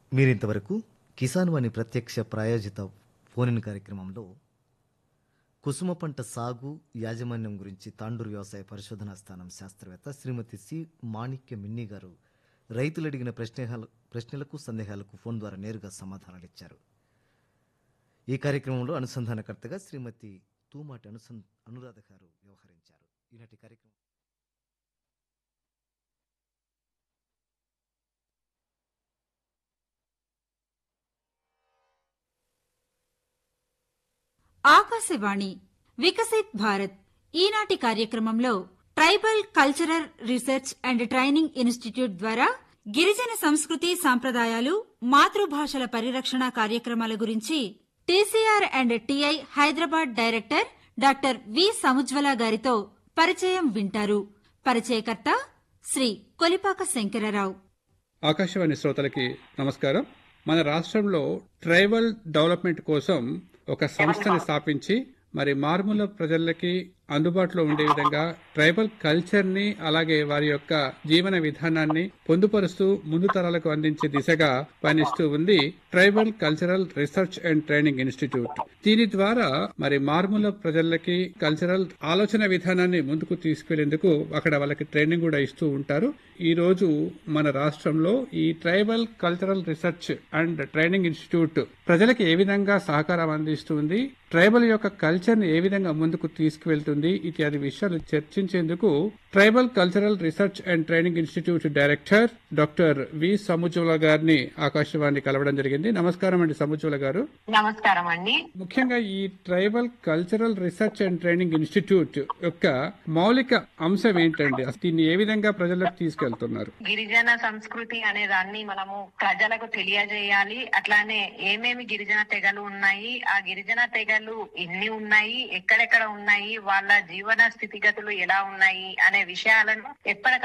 మీరింతవరకు కిసాన్ వాణి ప్రత్యక్ష ప్రాయోజిత ఫోన్ కార్యక్రమంలో కుసుమ పంట సాగు యాజమాన్యం గురించి తాండూరు వ్యవసాయ పరిశోధనా స్థానం శాస్త్రవేత్త శ్రీమతి సి మాణిక్య మిన్ని గారు రైతులు అడిగిన ప్రశ్నల ప్రశ్నలకు సందేహాలకు ఫోన్ ద్వారా నేరుగా సమాధానాలు ఇచ్చారు ఈ కార్యక్రమంలో అనుసంధానకర్తగా శ్రీమతి తూమాటి అనుసన్ అనురాధ గారు వ్యవహరించారు ఈనాటి కార్యక్రమం ఆకాశవాణి వికసిత్ భారత్ ఈనాటి కార్యక్రమంలో tribal cultural research and training institute ద్వారా గిరిజన సంస్కృతి సాంప్రదాయాలు మాతృభాషల పరిరక్షణ కార్యక్రమాల గురించి TCR and TI Hyderabad director doctor V Samujwala గారితో పరిచయం వింటారు పరిచయకర్త శ్రీ కొలిపాక శంకరరావు ఆకాశవాణి శ్రోతలకి నమస్కారం మన రాష్ట్రంలో ట్రైబల్ డెవలప్మెంట్ కోసం ఒక సంస్థని స్థాపించి మరి మారుమూల ప్రజలకి అందుబాటులో ఉండే విధంగా ట్రైబల్ కల్చర్ ని అలాగే వారి యొక్క జీవన విధానాన్ని పొందుపరుస్తూ ముందు తరాలకు అందించే దిశగా పయనిస్తూ ఉంది tribal cultural research and training institute దీని ద్వారా మరి మారుమూల ప్రజలకి కల్చరల్ ఆలోచన విధానాన్ని ముందుకు తీసుకెళ్లేందుకు అక్కడ వాళ్ళకి ట్రైనింగ్ కూడా ఇస్తూ ఉంటారు ఈ రోజు మన రాష్ట్రంలో ఈ tribal cultural research and training institute ప్రజలకు ఏ విధంగా సహకారం అందిస్తుంది ట్రైబల్ యొక్క కల్చర్ ని ఏ విధంగా ముందుకు తీసుకువెళ్తుంది ఇత్యాది విషయాలు చర్చించేందుకు tribal cultural research and training institute director doctor V Samujwala గారిని ఆకాశవాణి కలవడం జరిగింది నమస్కారం అండి సముజ్వల గారు నమస్కారం అండి ముఖ్యంగా ఈ tribal cultural research and training institute యొక్క మౌలిక అంశం ఏంటండి అసలు దీన్ని ఏ విధంగా ప్రజలకు తీసుకెళ్తున్నారు గిరిజన సంస్కృతి అనే దాన్ని మనము ప్రజలకు తెలియజేయాలి అట్లానే ఏమేమి గిరిజన తెగలు ఉన్నాయి ఆ గిరిజన తెగలు ఎన్ని ఉన్నాయి ఎక్కడెక్కడ ఉన్నాయి వాళ్ళ జీవన స్థితిగతులు ఎలా ఉన్నాయి అనే విషయాలను ఎప్పటికప్పుడు